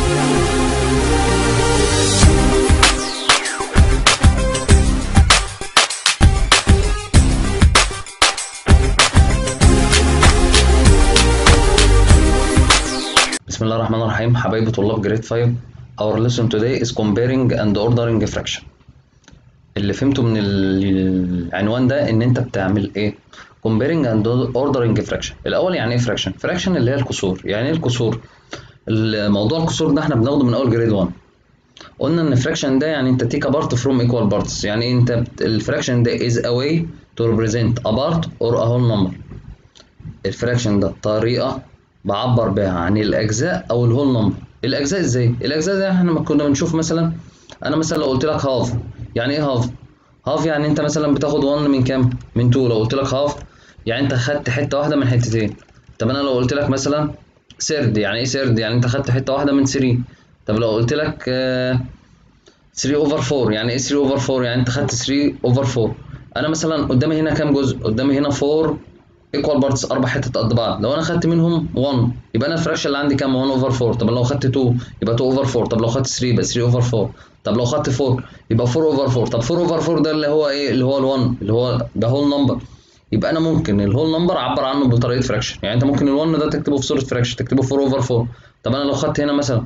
بسم الله الرحمن الرحيم حبايبي طلاب جريد 5 our lesson today is comparing and ordering fraction اللي فهمته من العنوان ده ان انت بتعمل ايه comparing and ordering fraction الاول يعني ايه fraction fraction اللي هي الكسور يعني ايه الكسور الموضوع الكسور ده احنا بناخده من اول جريد 1 قلنا ان fraction ده يعني انت take apart from equal parts يعني انت بت- الفراكشن ده is a way to represent a part or a whole number الفراكشن ده طريقة بعبر بيها عن الأجزاء أو الهول نمبر الأجزاء إزاي؟ الأجزاء ده احنا لما كنا بنشوف مثلا أنا مثلا لو قلت لك هاف يعني إيه هاف؟ هاف يعني أنت مثلا بتاخد 1 من كام؟ من 2 لو قلت لك هاف يعني أنت خدت حتة واحدة من حتتين طب أنا لو قلت لك مثلا سرد يعني إيه سرد؟ يعني أنت خدت حتة واحدة من 3 طب لو قلت لك آه 3 اوفر 4 يعني ايه 3 اوفر 4 يعني انت خدت 3 اوفر 4 انا مثلا قدامي هنا كام جزء قدامي هنا 4 ايكوال بارتس اربع حتت قد بعض لو انا خدت منهم 1 يبقى انا الفراكشن اللي عندي كام 1 اوفر 4 طب لو خدت 2 يبقى 2 اوفر 4 طب لو خدت 3 يبقى 3 اوفر 4 طب لو خدت 4 يبقى 4 اوفر 4 طب 4 اوفر 4 ده اللي هو ايه اللي هو ال1 اللي هو ده هول نمبر يبقى انا ممكن الهول نمبر اعبر عنه بطريقه فراكشن يعني انت ممكن ال1 ده تكتبه في صوره فراكشن تكتبه 4 اوفر 4 طب انا لو خدت هنا مثلا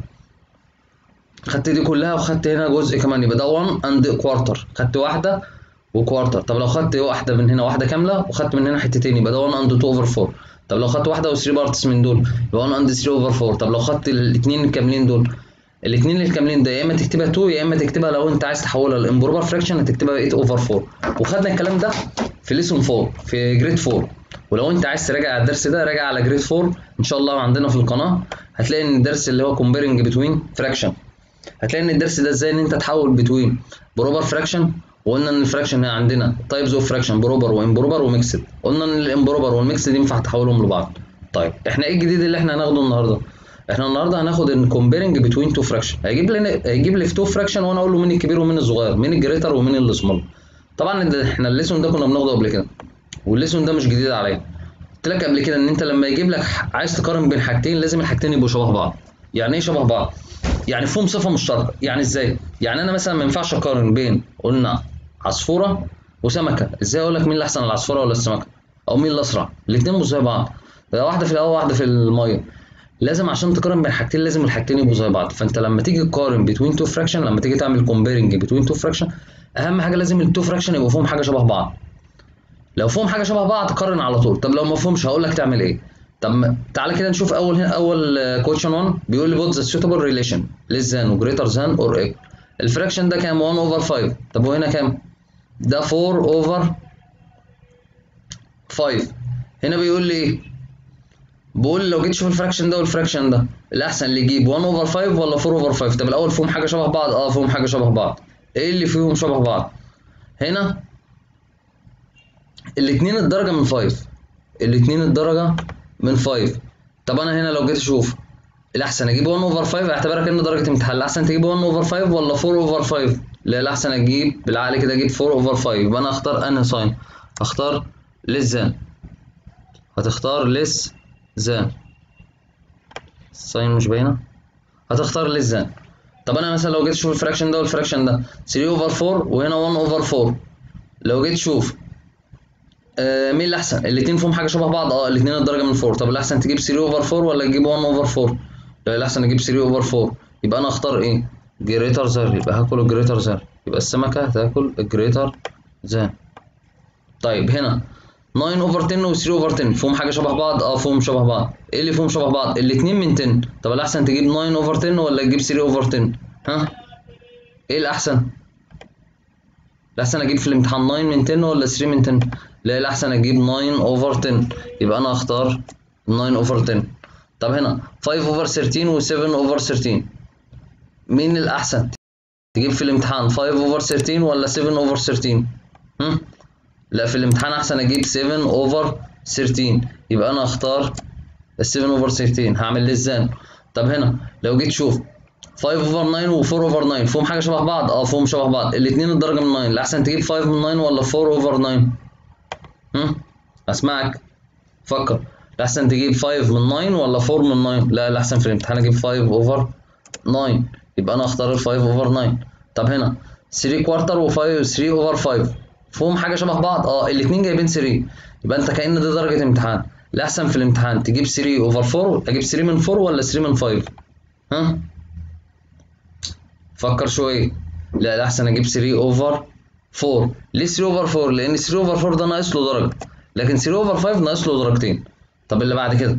خدت دي كلها وخدت هنا جزء كمان يبقى ده 1 اند كوارتر خدت واحده وكوارتر طب لو خدت واحده من هنا واحده كامله وخدت من هنا حتتين يبقى ده 1 اند 2 اوفر 4 طب لو خدت واحده و3 بارتس من دول يبقى 1 اند 3 اوفر 4 طب لو خدت الاثنين الكاملين دول الاثنين الكاملين ده يا اما تكتبها 2 يا اما تكتبها لو انت عايز تحولها لامبروبر فراكشن هتكتبها 8 اوفر 4 وخدنا الكلام ده في ليسون 4 في جريد 4 ولو انت عايز تراجع الدرس ده راجع على جريد 4 ان شاء الله عندنا في القناه هتلاقي ان الدرس اللي هو comparing بتوين فراكشن هتلاقي ان الدرس ده ازاي ان انت تحول بتوين بروبر فراكشن وقلنا ان الفراكشن عندنا تايبز اوف فراكشن بروبر وامبروبر وميكسد قلنا ان الامبروبر والميكسد ينفع تحولهم لبعض طيب احنا ايه الجديد اللي احنا هناخده النهارده احنا النهارده هناخد الكومبيرنج بتوين تو فراكشن هيجيب لي هيجيب لي في تو فراكشن وانا اقول له مين الكبير ومين الصغير مين الجريتر ومين السمول طبعا ده احنا الليسون ده كنا بناخده قبل كده والليسون ده مش جديد عليا قلت لك قبل كده ان انت لما يجيب لك عايز تقارن بين حاجتين لازم الحاجتين يبقوا شبه بعض يعني ايه شبه بعض يعني فيهم صفه مشتركه يعني ازاي يعني انا مثلا ما ينفعش اقارن بين قلنا عصفوره وسمكه ازاي اقول لك مين اللي احسن العصفوره ولا السمكه او مين اللي اسرع الاثنين مش زي بعض ده واحده في الهواء واحده في الميه لازم عشان تقارن بين حاجتين لازم الحاجتين يبقوا زي بعض فانت لما تيجي تقارن بين تو فراكشن لما تيجي تعمل كومبيرنج بين تو فراكشن اهم حاجه لازم التو فراكشن يبقوا فيهم حاجه شبه بعض لو فيهم حاجه شبه بعض قارن على طول طب لو ما فيهمش هقول لك تعمل ايه طب تعالى كده نشوف اول هنا اول كويشن 1 بيقول لي بوت ذا suitable ريليشن less than وجريتر than اور ايكوال الفراكشن ده كام 1 اوفر 5 طب وهنا كام ده 4 اوفر 5 هنا بيقول لي ايه بقول لو جيت تشوف الفراكشن ده والفراكشن ده الاحسن اللي يجيب 1 اوفر 5 ولا 4 اوفر 5 طب الاول فيهم حاجه شبه بعض اه فيهم حاجه شبه بعض ايه اللي فيهم شبه بعض هنا الاثنين الدرجه من 5 الاثنين الدرجه من 5 طب انا هنا لو جيت اشوف الاحسن اجيب 1 اوفر 5 اعتبرها كانه درجه امتحان الاحسن تجيب 1 اوفر 5 ولا 4 اوفر 5 لا الاحسن اجيب بالعقل كده اجيب 4 اوفر 5 يبقى انا اختار انهي ساين اختار ليس ذان هتختار ليس ذان الساين مش باينه هتختار ليس ذان طب انا مثلا لو جيت اشوف الفراكشن ده والفراكشن ده 3 اوفر 4 وهنا 1 اوفر 4 لو جيت تشوف آه مين الاحسن الاثنين فيهم حاجه شبه بعض اه الاثنين الدرجه من 4 طب الاحسن تجيب 3 اوفر 4 ولا تجيب 1 اوفر 4 لا الاحسن اجيب 3 اوفر 4 يبقى انا اختار ايه جريتر زر يبقى هاكل الجريتر زر يبقى السمكه هتاكل الجريتر زر طيب هنا 9 اوفر 10 و 3 اوفر 10 فيهم حاجه شبه بعض اه فيهم شبه بعض ايه اللي فيهم شبه بعض الاثنين من 10 طب الاحسن تجيب 9 اوفر 10 ولا تجيب 3 اوفر 10 ها ايه الاحسن الاحسن اجيب في الامتحان 9 من 10 ولا 3 من 10 لا الاحسن اجيب 9 اوفر 10 يبقى انا اختار 9 اوفر 10 طب هنا 5 اوفر 13 و7 اوفر 13 مين الاحسن تجيب في الامتحان 5 اوفر 13 ولا 7 اوفر 13 هم لا في الامتحان احسن اجيب 7 اوفر 13 يبقى انا اختار ال 7 اوفر 13 هعمل لسان طب هنا لو جيت تشوف 5 اوفر 9 و4 اوفر 9 فيهم حاجه شبه بعض اه فيهم شبه بعض الاثنين الدرجه من 9 الاحسن تجيب 5 من 9 ولا 4 اوفر 9 هم اسمعك فكر الاحسن تجيب 5 من 9 ولا 4 من 9 لا الاحسن في الامتحان اجيب 5 اوفر 9 يبقى انا اختار ال 5 اوفر 9 طب هنا 3 كوارتر و5 3 اوفر 5 فيهم حاجه شبه بعض اه الاثنين جايبين 3 يبقى انت كأن دي درجه امتحان الاحسن في الامتحان تجيب 3 اوفر 4 اجيب 3 من 4 ولا 3 من 5 ها فكر شويه لا الاحسن اجيب 3 اوفر 4 ليه 3 اوفر 4 لان 3 اوفر 4 ده ناقص له درجه لكن 3 اوفر 5 ناقص له درجتين طب اللي بعد كده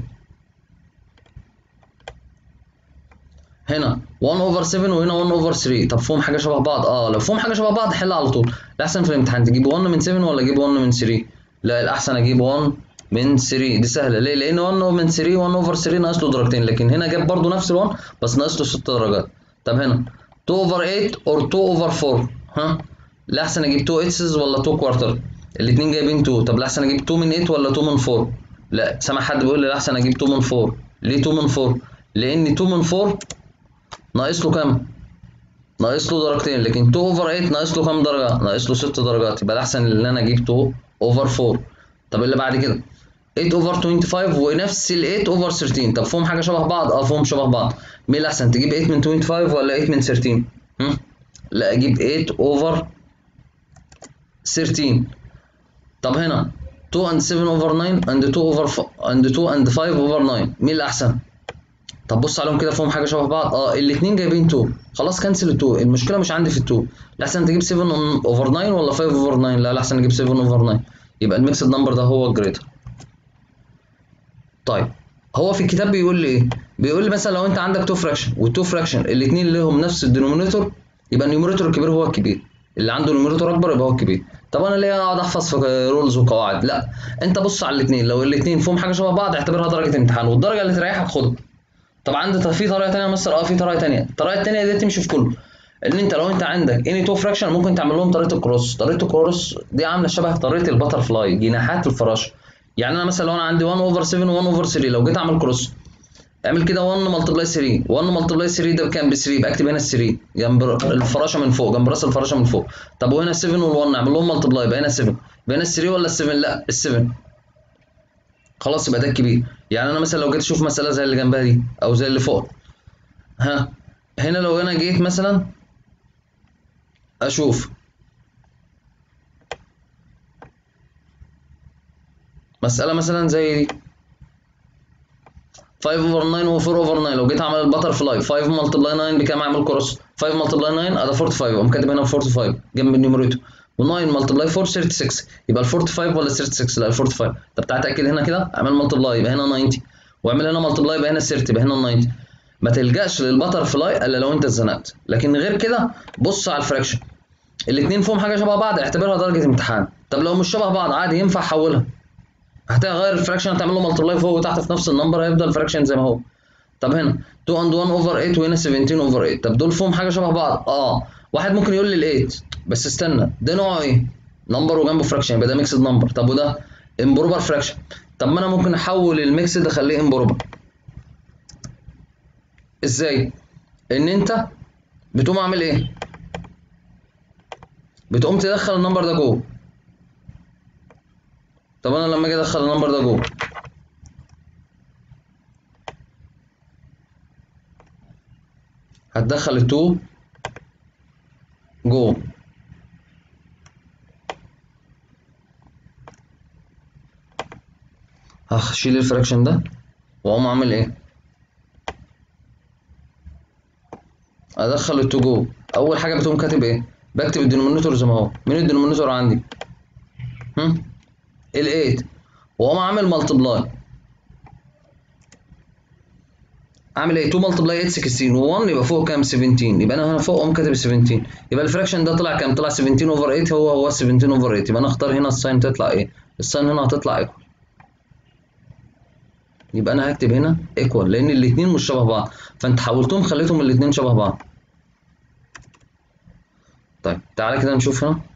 هنا 1 اوفر 7 وهنا 1 اوفر 3 طب فيهم حاجه شبه بعض اه لو فيهم حاجه شبه بعض حل على طول الاحسن في الامتحان تجيب 1 من 7 ولا اجيب 1 من 3 لا الاحسن اجيب 1 من 3 دي سهله ليه لان 1 من 3 1 اوفر 3 ناقص له درجتين لكن هنا جاب برضو نفس ال 1 بس ناقص له 6 درجات طب هنا 2 اوفر 8 اور 2 اوفر 4 ها الاحسن اجيب 2 اتسز ولا 2 كوارتر الاثنين جايبين 2 طب الاحسن اجيب 2 من 8 ولا 2 من 4 لا سامع حد بيقول لي الاحسن اجيب 2 من 4 ليه 2 من 4 لان 2 من 4 ناقص له كام ناقص له درجتين لكن 2 اوفر 8 ناقص له كام درجه ناقص له 6 درجات يبقى الاحسن ان انا اجيب 2 اوفر 4 طب اللي بعد كده 8 اوفر 25 ونفس ال 8 اوفر 13 طب فيهم حاجه شبه بعض اه فيهم شبه بعض مين الاحسن تجيب 8 من 25 ولا 8 من 13 هم؟ لا اجيب 8 اوفر 13 طب هنا 2 and 7 over 9 and 2 over f- and 2 and 5 over 9 مين الاحسن طب بص عليهم كده فيهم حاجه شبه بعض اه الاثنين جايبين 2 خلاص كنسل ال 2 المشكله مش عندي في ال 2 الاحسن تجيب 7 اوفر 9 ولا 5 اوفر 9 لا الاحسن اجيب 7 اوفر 9 يبقى الميكسد نمبر ده هو الجريتر طيب هو في الكتاب بيقول لي ايه بيقول لي مثلا لو انت عندك 2 فراكشن وال2 فراكشن الاثنين لهم نفس الدينومينيتور يبقى النيوميريتور الكبير هو الكبير اللي عنده نيوميريتور اكبر يبقى هو الكبير طب انا ليه اقعد احفظ في رولز وقواعد لا انت بص على الاثنين لو الاثنين فيهم حاجه شبه بعض اعتبرها درجه امتحان والدرجه اللي تريحك خدها طب عندي في طريقه ثانيه يا مستر اه في طريقه ثانيه الطريقه الثانيه دي تمشي في كله ان انت لو انت عندك اني تو فراكشن ممكن تعمل لهم طريقه الكروس طريقه الكروس دي عامله شبه طريقه البتر فلاي جناحات الفراشه يعني انا مثلا لو انا عندي 1 اوفر 7 و1 اوفر 3 لو جيت اعمل كروس اعمل كده 1 ملتبلاي 3 1 ملتبلاي 3 ده بكام ب 3 يبقى اكتب هنا ال 3 جنب الفراشه من فوق جنب راس الفراشه من فوق طب وهنا 7 وال1 نعمل لهم ملتبلاي يبقى هنا 7 يبقى هنا ال 3 ولا ال 7 لا ال 7 خلاص يبقى ده الكبير يعني انا مثلا لو جيت اشوف مساله زي اللي جنبها دي او زي اللي فوق ها هنا لو انا جيت مثلا اشوف مسألة مثلا زي دي 5 اوفر 9 و 4 اوفر 9 لو جيت اعمل البتر فلاي 5 ملتبلاي 9 بكام اعمل كروس 5 ملتبلاي 9 ادي 45 اقوم كاتب هنا 45 جنب النيوميريتور و9 ملتبلاي 4 36 يبقى ال 45 ولا 36 لا ال 45 طب تعالى اتاكد هنا كده اعمل ملتبلاي يبقى هنا 90 واعمل هنا ملتبلاي يبقى هنا 30 يبقى هنا 90 ما تلجاش للبتر فلاي الا لو انت اتزنقت لكن غير كده بص على الفراكشن الاثنين فيهم حاجه شبه بعض اعتبرها درجه امتحان طب لو مش شبه بعض عادي ينفع احولها هتغير الفراكشن هتعمل له ملتبلاي فوق وتحت في نفس النمبر هيفضل الفراكشن زي ما هو طب هنا 2 اند 1 اوفر 8 وهنا 17 اوفر 8 طب دول فيهم حاجه شبه بعض اه واحد ممكن يقول لي ال 8 بس استنى ده نوعه ايه نمبر وجنبه فراكشن يبقى ده ميكسد نمبر طب وده امبروبر فراكشن طب ما انا ممكن احول الميكسد اخليه امبروبر ازاي ان انت بتقوم عامل ايه بتقوم تدخل النمبر ده جوه طب انا لما اجي ادخل النمبر ده جوه هتدخل ال2 جوه هشيل الفراكشن ده واقوم عامل ايه ادخل ال2 جوه اول حاجه بتقوم كاتب ايه بكتب الدينومينيتور زي ما هو مين الدينومينيتور عندي هم ال 8 واقوم عامل ملتبلاي اعمل ايه 2 ملتبلاي 8 16 و1 يبقى فوق كام 17 يبقى انا هنا فوق اقوم كاتب 17 يبقى الفراكشن ده طلع كام طلع 17 اوفر 8 هو هو 17 اوفر 8 يبقى انا اختار هنا الساين تطلع ايه الساين هنا هتطلع ايكوال يبقى انا هكتب هنا ايكوال لان الاثنين مش شبه بعض فانت حولتهم خليتهم الاثنين شبه بعض طيب تعالى كده نشوف هنا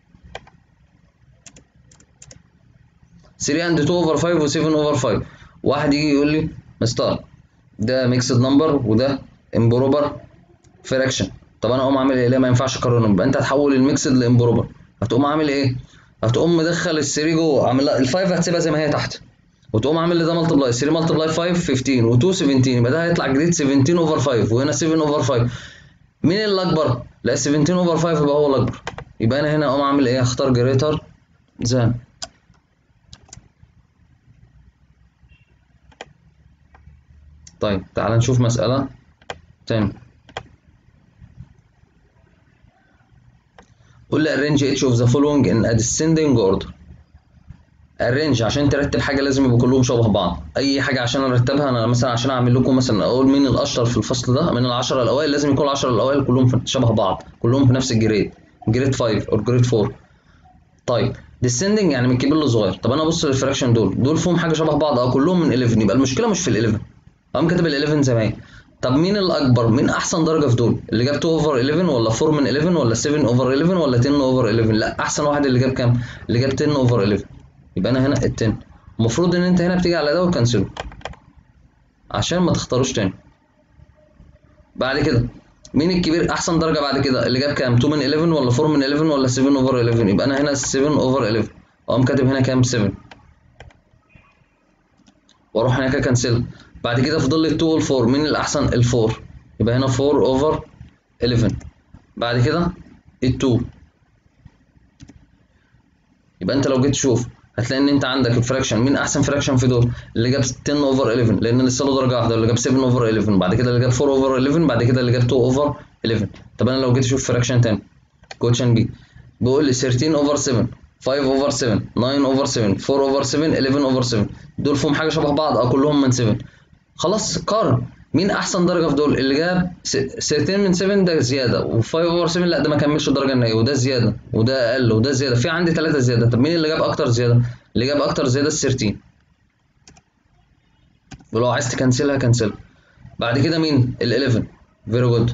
3 اند 2 اوفر 5 و7 اوفر 5 واحد يجي يقول لي مستر ده ميكسد نمبر وده امبروبر فراكشن طب انا اقوم عامل ايه لا ما ينفعش اقارنهم يبقى انت هتحول الميكسد لامبروبر هتقوم عامل ايه هتقوم مدخل ال3 جوه عامل ال5 هتسيبها زي ما هي تحت وتقوم عامل لي ده ملتبلاي 3 ملتبلاي 5 15 و2 17 يبقى ده هيطلع جريد 17 اوفر 5 وهنا 7 اوفر 5 مين اللي اكبر؟ لا 17 اوفر 5 يبقى هو الاكبر يبقى انا هنا اقوم عامل ايه؟ اختار جريتر ذان طيب تعال نشوف مسألة تاني قول لي arrange each of the following in a descending order arrange عشان ترتب حاجة لازم يبقوا كلهم شبه بعض أي حاجة عشان أرتبها أنا مثلا عشان أعمل لكم مثلا أقول مين الأشطر في الفصل ده من العشرة الأوائل لازم يكون العشرة الأوائل كلهم في- شبه بعض كلهم في نفس الجريد جريد 5 أو جريد 4 طيب descending يعني من الكبير للصغير طب انا ابص للفراكشن دول دول فيهم حاجه شبه بعض اه كلهم من 11 يبقى المشكله مش في ال 11 اقوم كاتب ال 11 زي ما هي طب مين الاكبر مين احسن درجه في دول اللي جاب 2 اوفر 11 ولا 4 من 11 ولا 7 اوفر 11 ولا 10 اوفر 11 لا احسن واحد اللي جاب كام اللي جاب 10 اوفر 11 يبقى انا هنا ال 10 المفروض ان انت هنا بتيجي على ده وتكنسله عشان ما تختاروش تاني بعد كده مين الكبير احسن درجه بعد كده اللي جاب كام 2 من 11 ولا 4 من 11 ولا 7 اوفر 11 يبقى انا هنا 7 اوفر 11 اقوم كاتب هنا كام 7 واروح هناك اكنسل بعد كده فضل لي ال 2 وال 4 مين الاحسن ال 4 يبقى هنا 4 اوفر 11 بعد كده ال 2 يبقى انت لو جيت تشوف هتلاقي ان انت عندك الفراكشن مين احسن فراكشن في دول اللي جاب 10 اوفر 11 لان لسه له درجه واحده اللي جاب 7 اوفر 11 بعد كده اللي جاب 4 اوفر 11 بعد كده اللي جاب 2 اوفر 11 طب انا لو جيت اشوف فراكشن تاني كوتشن بي بيقول لي 13 اوفر 7 5 اوفر 7 9 اوفر 7 4 اوفر 7 11 اوفر 7 دول فيهم حاجه شبه بعض اه كلهم من 7 خلاص قارن مين احسن درجه في دول اللي جاب 13 من 7 ده زياده و5 اوفر 7 لا ده ما كملش الدرجه النهائيه وده زياده وده اقل وده زياده في عندي ثلاثه زياده طب مين اللي جاب اكتر زياده اللي جاب اكتر زياده ال 13 ولو عايز تكنسلها كنسلها بعد كده مين ال 11 فيري جود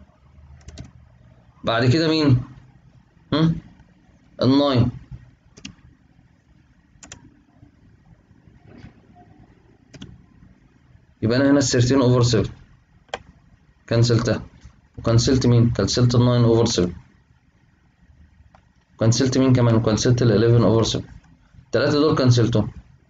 بعد كده مين هم ال 9 يبقى انا هنا ال 13 اوفر 7 كنسلتها وكنسلت مين كنسلت ال 9 اوفر 7 كنسلت مين كمان وكنسلت ال 11 اوفر 7 الثلاثه دول كنسلتهم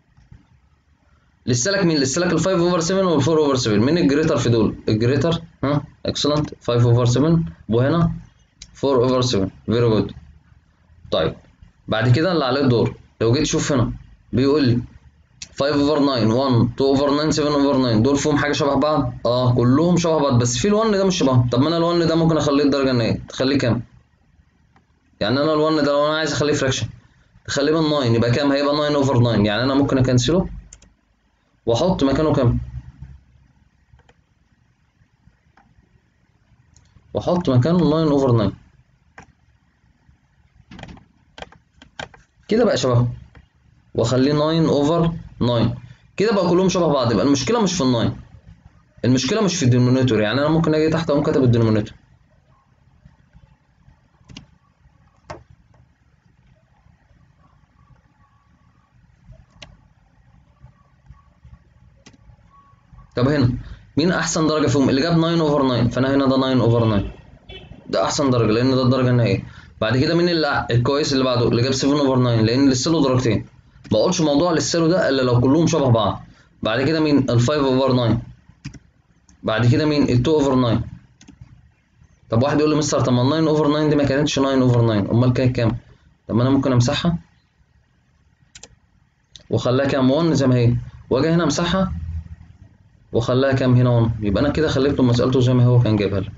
لسه لك مين لسه لك ال 5 اوفر 7 وال 4 اوفر 7 مين الجريتر في دول الجريتر ها اكسلنت 5 اوفر 7 وهنا 4 اوفر 7 فيري جود طيب بعد كده اللي عليه الدور لو جيت تشوف هنا بيقول لي 5 اوفر 9 1 2 اوفر 9 7 اوفر 9 دول فيهم حاجه شبه بعض اه كلهم شبه بعض بس في ال1 ده مش شبه طب ما انا ال1 ده ممكن اخليه الدرجه النهائيه تخليه كام يعني انا ال1 ده لو انا عايز اخليه فراكشن تخليه من 9 يبقى كام هيبقى 9 اوفر 9 يعني انا ممكن اكنسله واحط مكانه كام واحط مكانه 9 اوفر 9 كده بقى شبهه واخليه 9 اوفر 9 كده بقى كلهم شبه بعض يبقى المشكله مش في ال9 المشكله مش في الدينومينيتور يعني انا ممكن اجي تحت اقوم كاتب الدينومينيتور طب هنا مين احسن درجه فيهم اللي جاب 9 اوفر 9 فانا هنا ده 9 اوفر 9 ده احسن درجه لان ده الدرجه النهائيه بعد كده مين اللي الكويس اللي بعده اللي جاب 7 اوفر 9 لان لسه له درجتين ما اقولش موضوع لسه له ده الا لو كلهم شبه بعض بعد كده مين ال 5 اوفر 9 بعد كده مين ال 2 اوفر 9 طب واحد يقول لي مستر طب ما ال 9 اوفر 9 دي ما كانتش 9 اوفر 9 امال كانت كام طب ما انا ممكن امسحها واخليها كام 1 زي ما هي واجي هنا امسحها وخلاها كام هنا 1 يبقى انا كده خليت له مسألته زي ما هو كان جايبها لي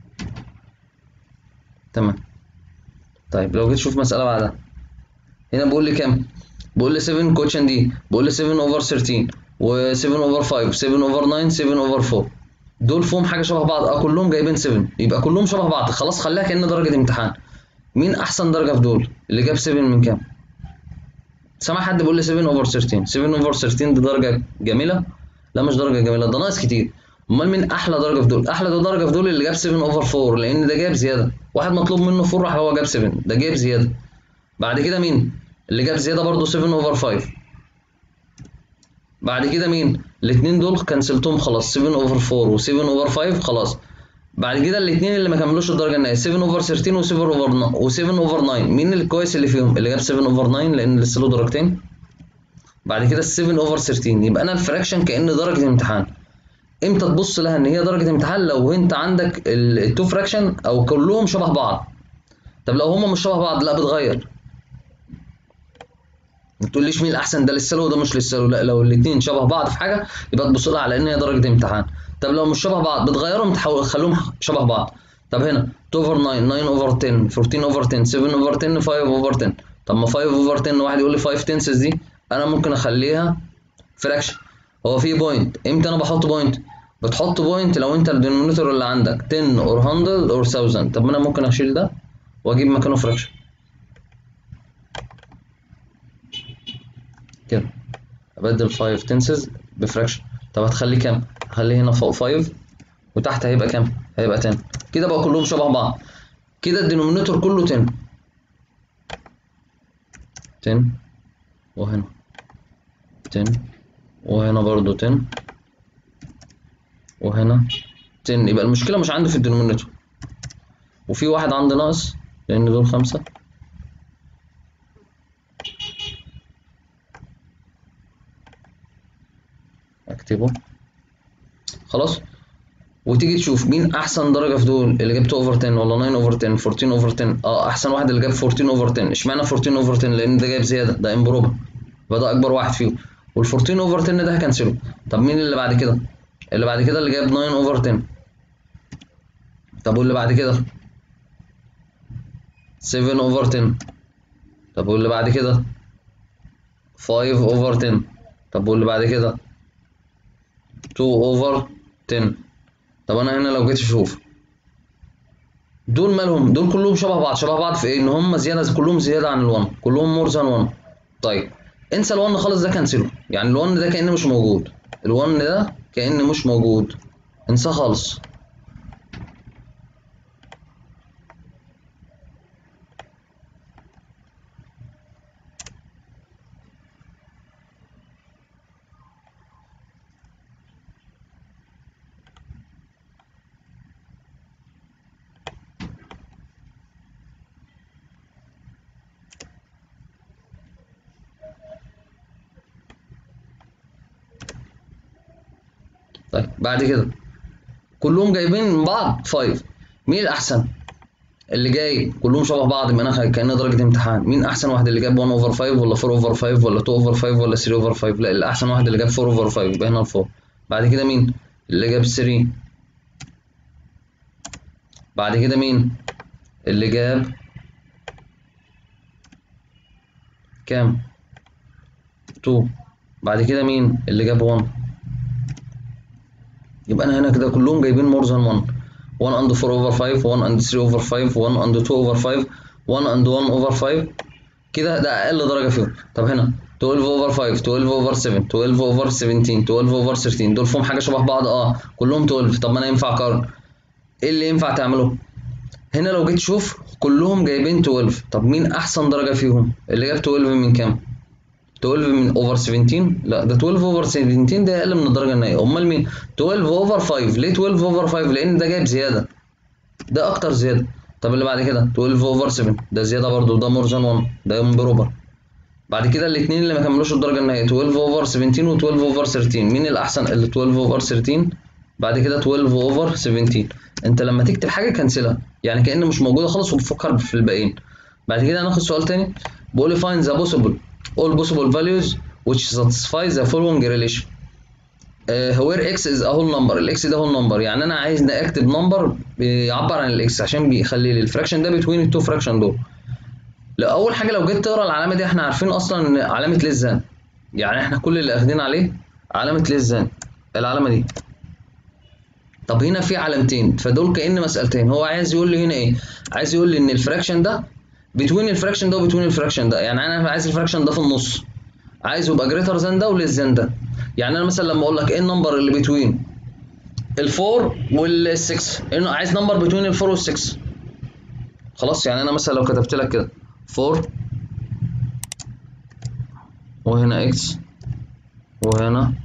تمام طيب لو جيت تشوف مسألة بعدها هنا بيقول لي كام بيقول لي 7 كوتشن دي بيقول لي 7 اوفر 13 و7 اوفر 5 7 اوفر 9 7 اوفر 4 دول فيهم حاجه شبه بعض اه كلهم جايبين 7 يبقى كلهم شبه بعض خلاص خليها كأن درجه امتحان مين احسن درجه في دول اللي جاب 7 من كام سامع حد بيقول لي 7 اوفر 13 7 اوفر 13 دي درجه جميله لا مش درجه جميله ده ناقص كتير امال مين احلى درجه في دول احلى درجه في دول اللي جاب 7 اوفر 4 لان ده جاب زياده واحد مطلوب منه 4 راح هو جاب 7 ده جاب زياده بعد كده مين اللي جاب زياده برضه 7 اوفر 5 بعد كده مين الاثنين دول كنسلتهم خلاص 7 اوفر 4 و7 اوفر 5 خلاص بعد كده الاثنين اللي ما كملوش الدرجه النهائيه 7 اوفر 13 و7 اوفر و7 اوفر 9 مين الكويس اللي فيهم اللي جاب 7 اوفر 9 لان لسه له درجتين بعد كده ال 7 اوفر 13 يبقى انا الفراكشن كأن درجة امتحان امتى تبص لها ان هي درجة امتحان لو انت عندك التو فراكشن او كلهم شبه بعض طب لو هما مش شبه بعض لا بتغير ما تقوليش مين الاحسن ده للسلو وده مش للسلو لا لو الاثنين شبه بعض في حاجه يبقى تبص لها على ان هي درجه امتحان طب لو مش شبه بعض بتغيرهم تحاول تخليهم شبه بعض طب هنا 2 اوفر 9 9 اوفر 10 14 اوفر 10 7 اوفر 10 5 اوفر 10 طب ما 5 اوفر 10 واحد يقول لي 5 تنسز دي انا ممكن اخليها فراكشن هو في بوينت امتى انا بحط بوينت بتحط بوينت لو انت الدينومينيتور اللي عندك 10 اور 100 اور 1000 طب ما انا ممكن اشيل ده واجيب مكانه فراكشن كده ابدل 5 تنسز بفراكشن طب هتخليه كام هخليه هنا فوق 5 وتحت هيبقى كام هيبقى 10 كده بقى كلهم شبه بعض كده الدينومينيتور كله 10 10 وهنا 10 وهنا برضو 10 وهنا 10 يبقى المشكله مش عندي في الدينومينيتور وفي واحد عندي ناقص لان دول خمسة اكتبه خلاص وتيجي تشوف مين احسن درجه في دول اللي جاب 2 اوفر 10 ولا 9 اوفر 10 14 اوفر 10 اه احسن واحد اللي جاب 14 اوفر 10 اشمعنى 14 اوفر 10 لان ده جايب زياده ده امبروبا فده اكبر واحد فيهم وال 14 اوفر 10 ده هكنسله طب مين اللي بعد كده اللي بعد كده اللي جايب 9 اوفر 10 طب واللي بعد كده 7 اوفر 10 طب واللي بعد كده 5 اوفر 10 طب واللي بعد كده 2 اوفر 10 طب انا هنا لو جيت اشوف دول مالهم دول كلهم شبه بعض شبه بعض في ايه ان هم زياده كلهم زياده عن ال1 كلهم مور ذان 1 طيب انسى ال1 خالص ده كنسله يعني ال1 ده كانه مش موجود ال1 ده كانه مش موجود انساه خالص طيب بعد كده كلهم جايبين من بعض 5 مين الاحسن اللي جاي كلهم شبه بعض يبقى انا كانها درجه امتحان مين احسن واحد اللي جاب 1 اوفر 5 ولا 4 اوفر 5 ولا 2 اوفر 5 ولا 3 اوفر 5 لا الاحسن واحد اللي جاب 4 اوفر 5 يبقى هنا ال 4 بعد كده مين اللي جاب 3 بعد كده مين اللي جاب كام 2 بعد كده مين اللي جاب 1 يبقى انا هنا كده كلهم جايبين مور ذان 1 1 اند 4 اوفر 5 1 اند 3 اوفر 5 1 اند 2 اوفر 5 1 اند 1 اوفر 5 كده ده اقل درجه فيهم طب هنا 12 اوفر 5 12 اوفر 7 12 اوفر 17 12 اوفر 13 دول فيهم حاجه شبه بعض اه كلهم 12 طب ما انا ينفع اقارن ايه اللي ينفع تعمله هنا لو جيت تشوف كلهم جايبين 12 طب مين احسن درجه فيهم اللي جاب 12 من كام 12 من اوفر 17 لا ده 12 اوفر 17 ده اقل من الدرجه النهائيه امال مين 12 اوفر 5 ليه 12 اوفر 5 لان ده جايب زياده ده اكتر زياده طب اللي بعد كده 12 اوفر 7 ده زياده برضو ده مور ذان 1 ده امبروبر بعد كده الاثنين اللي ما كملوش الدرجه النهائيه 12 اوفر 17 و12 اوفر 13 مين الاحسن اللي 12 اوفر 13 بعد كده 12 اوفر 17 انت لما تكتب حاجه كنسلها يعني كأن مش موجوده خالص وبتفكر في الباقيين بعد كده هناخد سؤال تاني بيقول لي find the possible all possible values which satisfy the following relation uh, where x is a whole number الاكس ده whole number يعني انا عايز اكتب نمبر بيعبر عن الاكس عشان بيخلي لي الفراكشن ده between التو فراكشن دول لا اول حاجه لو جيت تقرا العلامه دي احنا عارفين اصلا ان علامه لزان يعني احنا كل اللي اخدين عليه علامه لزان العلامه دي طب هنا في علامتين فدول كأن مسألتين هو عايز يقول لي هنا ايه عايز يقول لي ان الفراكشن ده بتوين الفراكشن ده وبتوين الفراكشن ده يعني انا عايز الفراكشن ده في النص عايزه يبقى جريتر ذان ده وليس ذان ده يعني انا مثلا لما اقول لك ايه النمبر اللي بتوين الفور وال6 انه عايز نمبر بتوين الفور وال6 خلاص يعني انا مثلا لو كتبت لك كده 4 وهنا اكس وهنا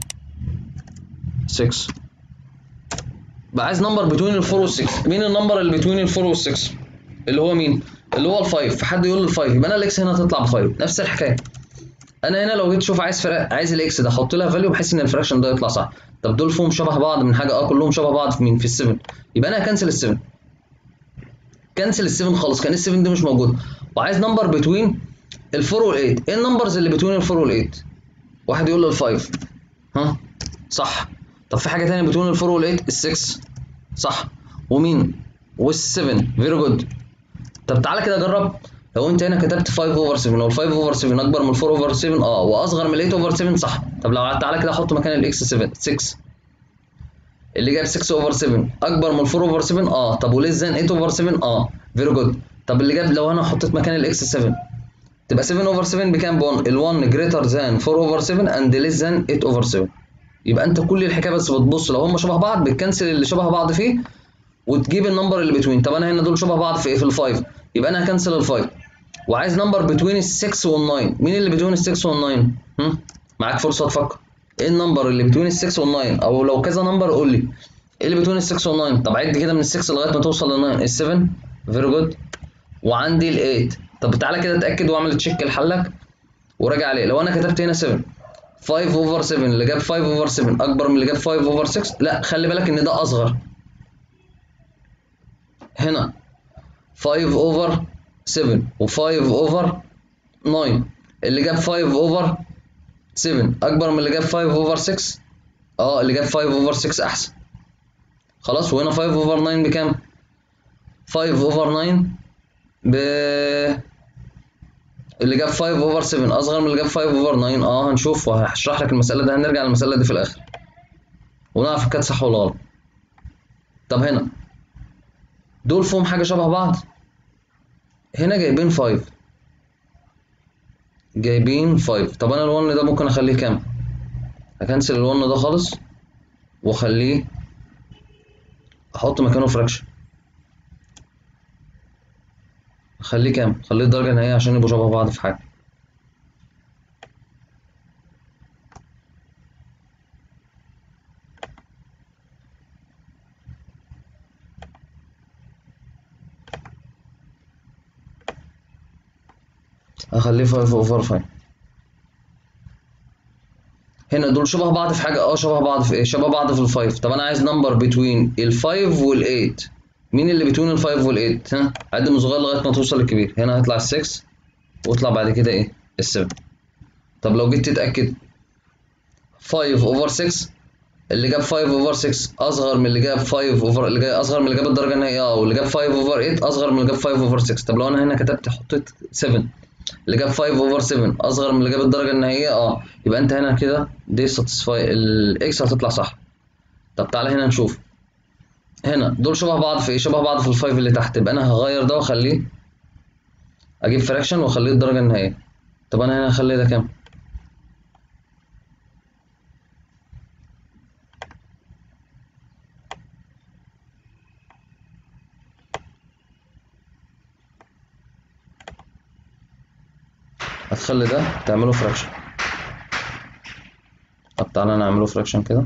6 بقى عايز نمبر بتوين الفور وال6 مين النمبر اللي بتوين الفور وال6 اللي هو مين اللي هو ال5 فحد يقول لي ال5 يبقى انا الاكس هنا هتطلع ب5 نفس الحكايه انا هنا لو جيت اشوف عايز فرق عايز الاكس ده احط لها فاليو بحيث ان الفراكشن ده يطلع صح طب دول فيهم شبه بعض من حاجه اه كلهم شبه بعض في مين في ال7 يبقى انا هكنسل ال7 كنسل ال7 خالص كان ال7 دي مش موجوده وعايز نمبر بتوين ال4 وال8 ايه النمبرز اللي بتوين ال4 وال8 واحد يقول لي ال5 ها صح طب في حاجه ثانيه بتوين ال4 وال8 ال6 صح ومين وال7 فيري جود طب تعالى كده جرب لو انت هنا كتبت 5 اوفر 7 وال 5 اوفر 7 اكبر من 4 اوفر 7 اه واصغر من 8 اوفر 7 صح طب لو تعالى كده احط مكان الاكس 7 6 اللي جايب 6 اوفر 7 اكبر من 4 اوفر 7 اه طب وليس ذان 8 اوفر 7 اه فيري جود طب اللي جاب لو انا حطيت مكان الاكس 7 تبقى 7 اوفر 7 بكام ب 1 ال 1 جريتر ذان 4 اوفر 7 اند ليس ذان 8 اوفر 7 يبقى انت كل الحكايه بس بتبص لو هم شبه بعض بتكنسل اللي شبه بعض فيه وتجيب النمبر اللي بتوين طب انا هنا دول شبه بعض في ايه في الفايف يبقى انا هكنسل الفايف وعايز نمبر بتوين ال 6 وال 9 مين اللي بتوين ال 6 وال 9 هم معاك فرصه تفكر ايه النمبر اللي بتوين ال 6 وال 9 او لو كذا نمبر قول لي ايه اللي بتوين ال 6 وال 9 طب عد كده من ال 6 لغايه ما توصل لل 9 ال 7 فيري جود وعندي ال 8 طب تعالى كده اتاكد واعمل تشيك لحلك وراجع عليه لو انا كتبت هنا 7 5 اوفر 7 اللي جاب 5 اوفر 7 اكبر من اللي جاب 5 اوفر 6 لا خلي بالك ان ده اصغر هنا 5 اوفر 7 و5 اوفر 9 اللي جاب 5 اوفر 7 اكبر من اللي جاب 5 اوفر 6 اه اللي جاب 5 اوفر 6 احسن خلاص وهنا 5 اوفر 9 بكام 5 اوفر 9 ب اللي جاب 5 اوفر 7 اصغر من اللي جاب 5 اوفر 9 اه هنشوف وهشرح لك المساله دي هنرجع للمساله دي في الاخر ونعرف كانت صح ولا غلط طب هنا دول فيهم حاجه شبه بعض هنا جايبين 5 جايبين 5 طب انا ال1 ده ممكن اخليه كام هكنسل ال1 ده خالص واخليه احط مكانه فراكشن اخليه كام خليه الدرجه النهائيه عشان يبقوا شبه بعض في حاجه اخليه 5 اوفر 5 هنا دول شبه بعض في حاجه اه شبه بعض في ايه شبه بعض في الفايف طب انا عايز نمبر بتوين الفايف والايت مين اللي بتوين الفايف والايت ها عد من صغير لغايه ما توصل للكبير هنا هيطلع السكس واطلع بعد كده ايه السبعة طب لو جيت تتاكد 5 اوفر 6 اللي جاب 5 اوفر 6 اصغر من اللي جاب 5 اوفر اللي جاي اصغر من اللي جاب الدرجه النهائيه اه واللي جاب 5 اوفر 8 اصغر من اللي جاب 5 اوفر 6 طب لو انا هنا كتبت حطيت 7 اللي جاب 5 اوفر 7 اصغر من اللي جاب الدرجه النهائيه اه يبقى انت هنا كده دي ساتسفاي الاكس هتطلع صح طب تعالى هنا نشوف هنا دول شبه بعض في ايه شبه بعض في الفايف اللي تحت يبقى انا هغير ده واخليه اجيب فراكشن واخليه الدرجه النهائيه طب انا هنا هخلي ده كام هتخلي ده تعمله فراكشن طب تعالى نعمله فراكشن كده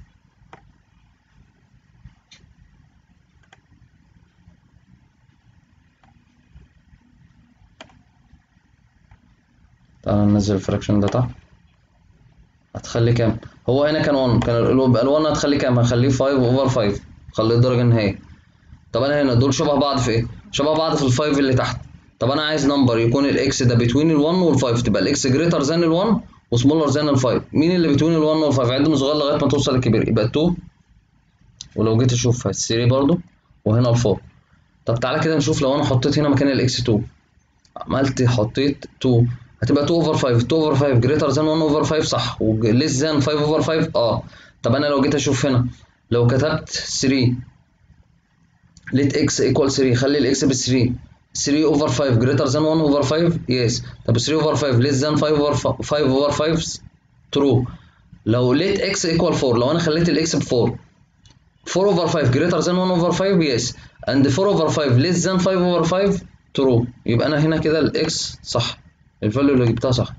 تعالى ننزل الفراكشن ده تحت هتخلي كام هو هنا كان 1 كان يبقى ال 1 هتخليه كام هخليه 5 اوفر 5 خليه الدرجه النهائيه طب انا هنا دول شبه بعض في ايه شبه بعض في الفايف اللي تحت طب انا عايز نمبر يكون الاكس ده بتوين ال1 وال5 تبقى الاكس جريتر ذان ال1 وسمولر ذان ال5 مين اللي بتوين ال1 وال5 عد من صغير لغايه ما توصل للكبير يبقى 2 ولو جيت اشوف 3 برضو وهنا ال4 طب تعالى كده نشوف لو انا حطيت هنا مكان الاكس 2 عملت حطيت 2 هتبقى 2 اوفر 5 2 اوفر 5 جريتر ذان 1 اوفر 5 صح وليس ذان 5 اوفر 5 اه طب انا لو جيت اشوف هنا لو كتبت 3 ليت اكس ايكوال 3 خلي الاكس ب 3 3 اوفر 5 جريتر ذان 1 اوفر 5 يس طب 3 اوفر 5 ليس ذان 5 اوفر 5 اوفر 5 ترو لو ليت اكس ايكوال 4 لو انا خليت الاكس ب 4 4 اوفر 5 جريتر ذان 1 اوفر 5 يس اند 4 اوفر 5 ليس ذان 5 اوفر 5 ترو يبقى انا هنا كده الاكس صح الفاليو اللي جبتها صح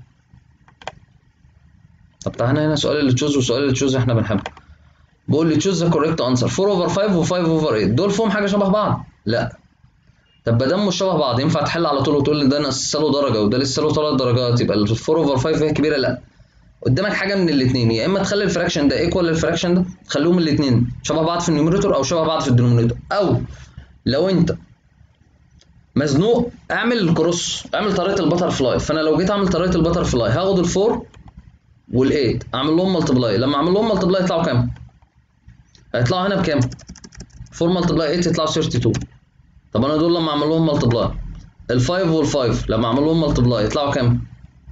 طب تعالى هنا سؤال اللي تشوز وسؤال اللي تشوز احنا بنحبه بيقول لي تشوز ذا كوريكت انسر 4 اوفر 5 و5 اوفر 8 دول فيهم حاجه شبه بعض لا طب ما دام مش شبه بعض ينفع تحل على طول وتقول لي ده لسه له درجه وده لسه له ثلاث درجات يبقى ال 4 اوفر 5 هي كبيره لا قدامك حاجه من الاثنين يا اما تخلي الفراكشن ده ايكوال للفراكشن ده تخليهم الاثنين شبه بعض في النيوميريتور او شبه بعض في الدينومينيتور او لو انت مزنوق اعمل الكروس اعمل طريقه البتر فلاي فانا لو جيت اعمل طريقه البتر فلاي هاخد الفور وال8 اعمل لهم ملتبلاي لما اعمل لهم ملتبلاي يطلعوا كام؟ هيطلعوا هنا بكام؟ 4 ملتبلاي 8 يطلعوا 32 طب انا دول لما اعمل لهم ملتبلاي ال5 وال5 لما اعمل لهم ملتبلاي يطلعوا كام؟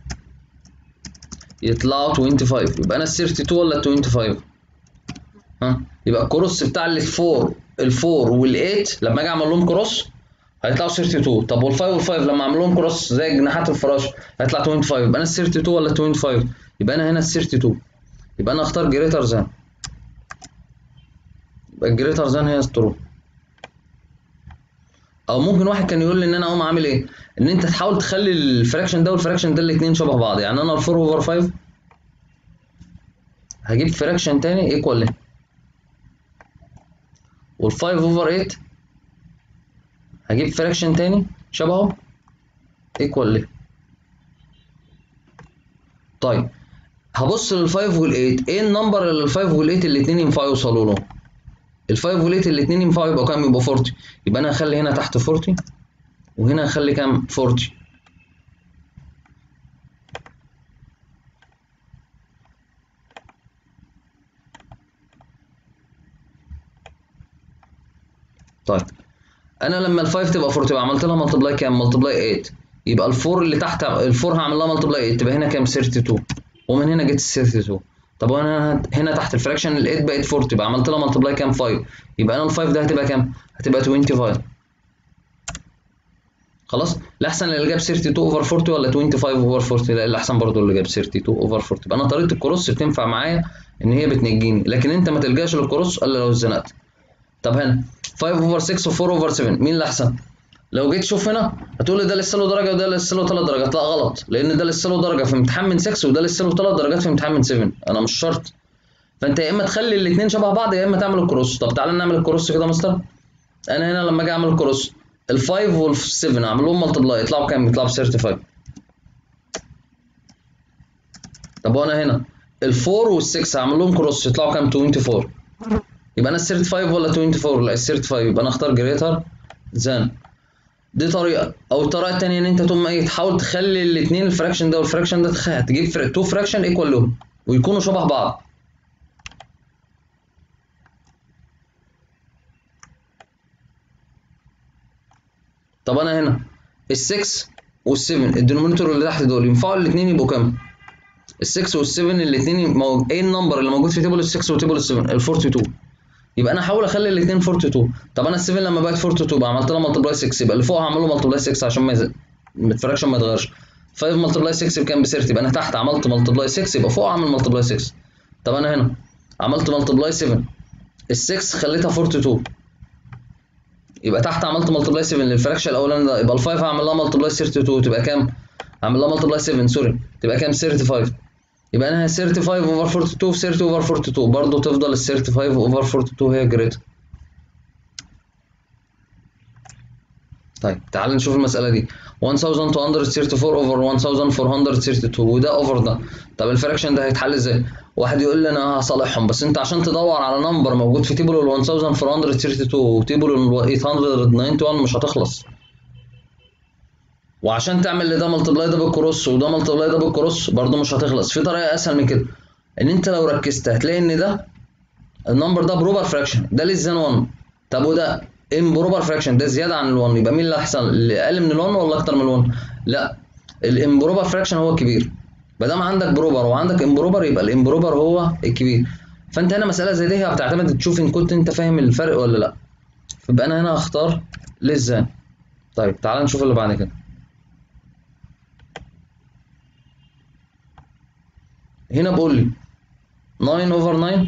يطلعوا 25 يبقى انا ال 32 ولا ال 25 ها يبقى الكروس بتاع ال 4 ال 4 وال 8 لما اجي اعمل لهم كروس هيطلعوا 32 طب وال 5 وال 5 لما اعمل لهم كروس زي جناحات الفراش هيطلع 25 يبقى انا ال 32 ولا ال 25 يبقى انا هنا ال 32 يبقى انا اختار جريتر ذان يبقى الجريتر ذان هي ترو او ممكن واحد كان يقول لي ان انا اقوم عامل ايه ان انت تحاول تخلي الفراكشن ده والفراكشن ده الاثنين شبه بعض يعني انا ال 4 اوفر 5 هجيب فراكشن تاني ايكوال له وال 5 اوفر 8 هجيب فراكشن تاني شبهه ايكوال له طيب هبص لل 5 وال 8 ايه النمبر اللي ال 5 وال 8 الاثنين ينفعوا يوصلوا له ال 5 وال 8 الاثنين ينفعوا يبقوا كام يبقوا 40 يبقى انا هخلي هنا تحت 40 وهنا هخلي كام 40 طيب انا لما ال 5 تبقى 40 تبقى عملت لها ملتبلاي كام ملتبلاي 8 يبقى ال 4 اللي تحت ال 4 هعمل لها ملتبلاي 8 تبقى هنا كام 32 ومن هنا جبت 32 طب وانا هنا تحت الفراكشن ال 8 بقت 40 يبقى عملت لها ملتبلاي كام 5 يبقى انا ال 5 ده هتبقى كام هتبقى 25 خلاص الاحسن اللي جاب 32 اوفر 40 ولا 25 اوفر 40 لا الاحسن برضو اللي جاب 32 اوفر 40 يبقى انا طريقه الكروس بتنفع معايا ان هي بتنجيني لكن انت ما تلجاش للكروس الا لو اتزنقت طب هنا 5 اوفر 6 و4 اوفر 7 مين اللي احسن لو جيت تشوف هنا هتقول لي ده لسه له درجه وده لسه له 3 درجات لا غلط لان ده لسه له درجه في امتحان من 6 وده لسه له 3 درجات في امتحان من 7 انا مش شرط فانت يا اما تخلي الاثنين شبه بعض يا اما تعمل الكروس طب تعالى نعمل الكروس كده يا مستر انا هنا لما اجي اعمل الكروس ال5 وال7 اعمل لهم ملتبلاي يطلعوا كام يطلعوا ب 35 طب وانا هنا ال4 وال6 اعمل لهم كروس يطلعوا كام 24 يبقى انا ال 35 ولا 24 لا ال 35 يبقى انا اختار جريتر ذان دي طريقه او الطريقه الثانيه ان انت تقوم ايه تحاول تخلي الاثنين الفراكشن ده والفراكشن ده تخ... تجيب فر... تو فراكشن ايكوال لهم ويكونوا شبه بعض طب انا هنا ال6 وال7 الدينومينيتور اللي تحت دول ينفعوا الاثنين يبقوا كام ال6 وال7 الاثنين مو... ايه النمبر اللي موجود في تيبل ال6 وتيبل ال7 ال 42 يبقى انا هحاول اخلي الاثنين 42 طب انا ال7 لما بقت 42 بقى عملت لها ملتبلاي 6 يبقى اللي فوق هعمل له ملتبلاي 6 عشان ما يزق الفراكشن ما يتغيرش 5 ملتبلاي 6 بكام ب 30 يبقى انا تحت عملت ملتبلاي 6 يبقى فوق اعمل ملتبلاي 6 طب انا هنا عملت ملتبلاي 7 ال6 خليتها 42 يبقى تحت عملت ملتبلاي 7 للفراكشن الاولاني ده يبقى ال5 هعمل لها ملتبلاي 32 تبقى كام؟ هعمل لها ملتبلاي 7 سوري تبقى كام 35 يبقى انا 35 اوفر 42 في 30 اوفر 42 برضه تفضل ال 35 اوفر 42 هي جريتر طيب تعال نشوف المسألة دي 1234 اوفر 1432 وده اوفر ده طب الفراكشن ده هيتحل ازاي؟ واحد يقول لي انا هصالحهم بس انت عشان تدور على نمبر موجود في تيبل ال 1432 وتيبل ال 891 مش هتخلص وعشان تعمل لده ملتبلاي ده بالكروس وده ملتبلاي ده بالكروس برضه مش هتخلص في طريقة اسهل من كده ان انت لو ركزت هتلاقي ان ده النمبر ده بروبر فراكشن ده ليس ذان 1 طب وده امبروبر فراكشن ده زياده عن ال1 يبقى مين اللي احسن اللي اقل من ال1 ولا اكتر من ال1 لا الامبروبر فراكشن هو الكبير ما دام عندك بروبر وعندك امبروبر يبقى الامبروبر هو الكبير فانت هنا مساله زي دي هي بتعتمد تشوف ان كنت انت فاهم الفرق ولا لا فيبقى انا هنا هختار للزان طيب تعال نشوف اللي بعد كده هنا بقول لي 9 اوفر 9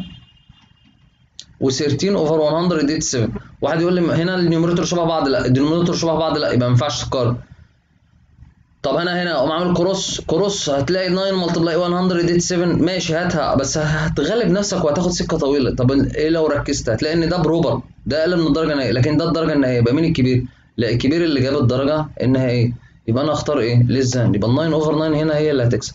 و13 اوفر 187 واحد يقول لي هنا النيوميريتور شبه بعض لا الدينومينيتور شبه بعض لا يبقى ما ينفعش تقارن طب انا هنا اقوم عامل كروس كروس هتلاقي 9 ملتبلاي 187 ماشي هاتها بس هتغلب نفسك وهتاخد سكه طويله طب ايه لو ركزت هتلاقي ان ده بروبر ده اقل من الدرجه النهائيه لكن ده الدرجه النهائيه يبقى مين الكبير لا الكبير اللي جاب الدرجه انها ايه يبقى انا اختار ايه للزان يبقى ال 9 اوفر 9 هنا هي اللي هتكسب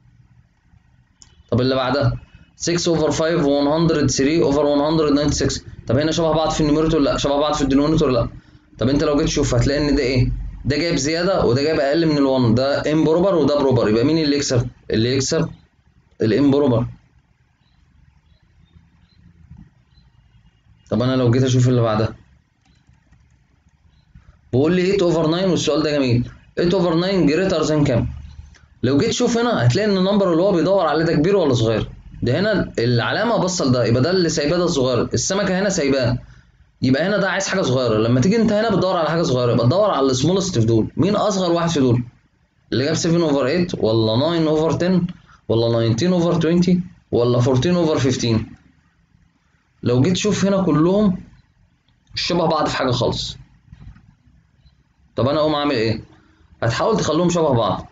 طب اللي بعدها 6 اوفر 5 103 اوفر 196 طب هنا شبه بعض في النيوميريتور لا شبه بعض في الدينومينيتور لا طب انت لو جيت تشوف هتلاقي ان ده ايه ده جايب زياده وده جايب اقل من ال1 ده امبروبر وده بروبر يبقى مين اللي يكسب اللي يكسب الامبروبر طب انا لو جيت اشوف اللي بعدها بقول لي 8 اوفر 9 والسؤال ده جميل 8 اوفر 9 جريتر ذان كام لو جيت تشوف هنا هتلاقي ان النمبر اللي هو بيدور عليه ده كبير ولا صغير ده هنا العلامه بصل ده يبقى ده اللي سايباه ده الصغير السمكه هنا سايباه يبقى هنا ده عايز حاجه صغيره لما تيجي انت هنا بتدور على حاجه صغيره يبقى تدور على السمولست في دول مين اصغر واحد في دول اللي جاب 7 اوفر 8 ولا 9 اوفر 10 ولا 19 اوفر 20 ولا 14 اوفر 15 لو جيت تشوف هنا كلهم شبه بعض في حاجه خالص طب انا اقوم اعمل ايه هتحاول تخليهم شبه بعض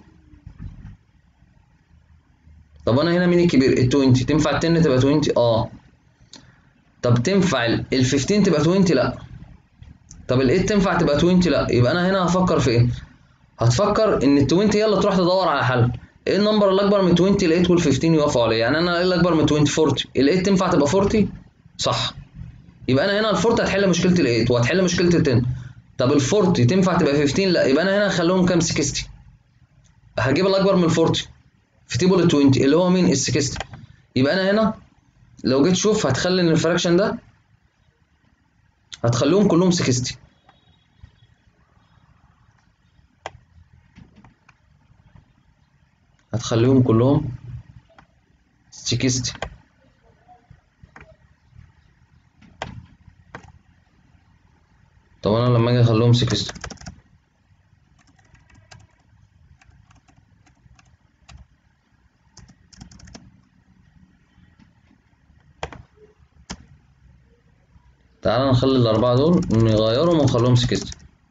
طب انا هنا مين الكبير ال 20 تنفع ال 10 تبقى 20 اه طب تنفع ال 15 تبقى 20 لا طب ال 8 تنفع تبقى 20 لا يبقى انا هنا هفكر في ايه هتفكر ان ال 20 هي اللي تروح تدور على حل ايه النمبر اللي اكبر من 20 ال 8 وال 15 يوافقوا عليه يعني انا ايه اللي اكبر من 20 40 ال 8 تنفع تبقى 40 صح يبقى انا هنا ال 40 هتحل مشكله ال 8 وهتحل مشكله ال 10 طب ال 40 تنفع تبقى 15 لا يبقى انا هنا هخليهم كام 60 هجيب الاكبر من ال 40 في تيبل ال 20 اللي هو مين ال 60 يبقى انا هنا لو جيت تشوف هتخلي ان الفراكشن ده هتخليهم كلهم 60 هتخليهم كلهم 60 طب انا لما اجي اخليهم 60 تعالى نخلي الأربعة دول نغيرهم ونخليهم 60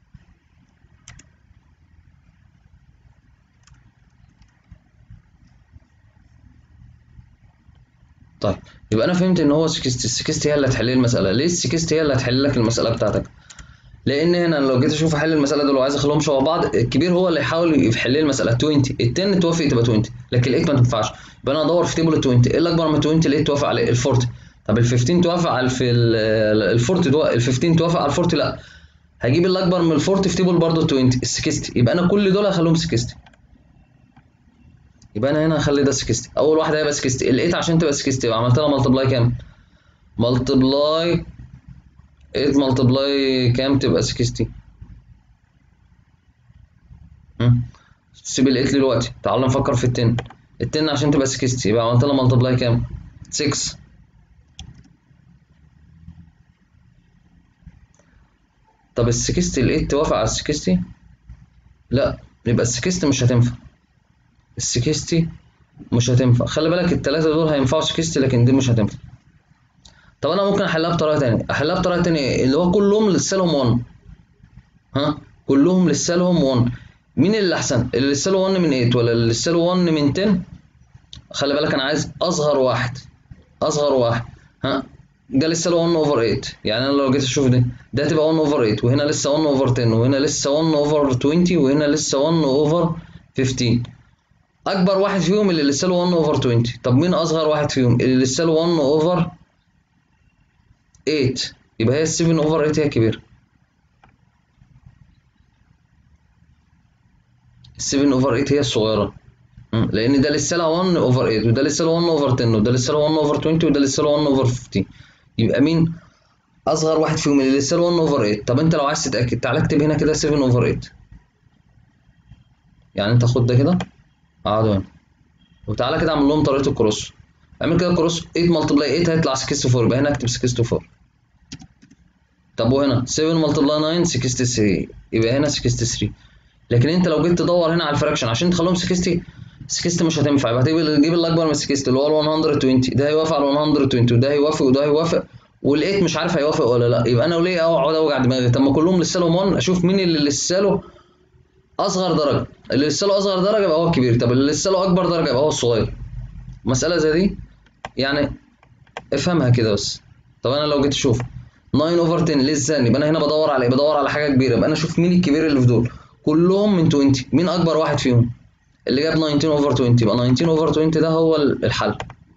طيب يبقى أنا فهمت إن هو 60 ال 60 هي اللي هتحل لي المسألة ليه ال 60 هي اللي هتحل لك المسألة بتاعتك لأن هنا لو جيت أشوف أحل المسألة دول وعايز أخليهم شبه بعض الكبير هو اللي يحاول يحل لي المسألة 20 ال 10 توافق تبقى 20 لكن ال 8 ما تنفعش يبقى أنا أدور في تيبل ال 20 إيه اللي أكبر من 20 ال 8 توافق عليه ال 40 طب ال 15 توافق على في ال 40 ال 15 توافق على ال 40 لا هجيب اللي اكبر من ال 40 في تيبل برضه 20 ال 60 يبقى انا كل دول هخليهم 60 يبقى انا هنا هخلي ده 60 اول واحده هيبقى 60 ال 8 عشان تبقى 60 يبقى عملت لها ملتبلاي كام؟ ملتبلاي 8 ملتبلاي كام تبقى 60 سيب ال 8 دلوقتي تعال نفكر في ال 10 ال 10 عشان تبقى 60 يبقى عملت لها ملتبلاي كام؟ 6 طب ال 60 ال 8 توافق على ال 60 لا يبقى ال 60 مش هتنفع ال 60 مش هتنفع خلي بالك الثلاثه دول هينفعوا 60 لكن دي مش هتنفع طب انا ممكن احلها بطريقه ثانيه احلها بطريقه ثانيه اللي هو كلهم لسه لهم 1 ها كلهم لسه لهم 1 مين اللي احسن اللي لسه له 1 من 8 ولا اللي لسه له 1 من 10 خلي بالك انا عايز اصغر واحد اصغر واحد ها ده لسه له 1 اوفر 8 يعني انا لو جيت اشوف ده ده هتبقى 1 اوفر 8 وهنا لسه 1 اوفر 10 وهنا لسه 1 اوفر 20 وهنا لسه 1 اوفر 15 اكبر واحد فيهم اللي لسه له 1 اوفر 20 طب مين اصغر واحد فيهم اللي لسه له 1 اوفر 8 يبقى هي 7 اوفر 8 هي الكبيره 7 اوفر 8 هي الصغيره لان ده لسه لها 1 اوفر 8 وده لسه له 1 اوفر 10 وده لسه له 1 اوفر 20 وده لسه له 1 اوفر 15 يبقى مين اصغر واحد فيهم اللي لسه له 1 اوفر 8 طب انت لو عايز تتاكد تعالى اكتب هنا كده 7 اوفر 8 يعني انت خد ده كده اقعدوا هنا وتعالى كده اعمل لهم طريقه الكروس اعمل كده كروس 8 ملتبلاي 8 هيطلع 64 يبقى هنا اكتب 64 طب وهنا 7 ملتبلاي 9 63 يبقى هنا 63 لكن انت لو جيت تدور هنا على الفراكشن عشان تخليهم 60 60 مش هتنفع يبقى هتجيب تجيب اللي اكبر من 60 اللي هو ال 120 ده هيوافق على 120 وده هيوافق وده هيوافق وال8 مش عارف هيوافق ولا لا يبقى انا وليه اقعد اوجع دماغي طب ما كلهم لسه لهم 1 اشوف مين اللي لسه له اصغر درجه اللي لسه له اصغر درجه يبقى هو الكبير طب اللي لسه له اكبر درجه يبقى هو الصغير مساله زي دي يعني افهمها كده بس طب انا لو جيت اشوف 9 اوفر 10 لسه يبقى انا هنا بدور على ايه بدور على حاجه كبيره يبقى انا اشوف مين الكبير اللي في دول كلهم من 20 مين اكبر واحد فيهم اللي جاب 19 اوفر 20 يبقى 19 اوفر 20 ده هو الحل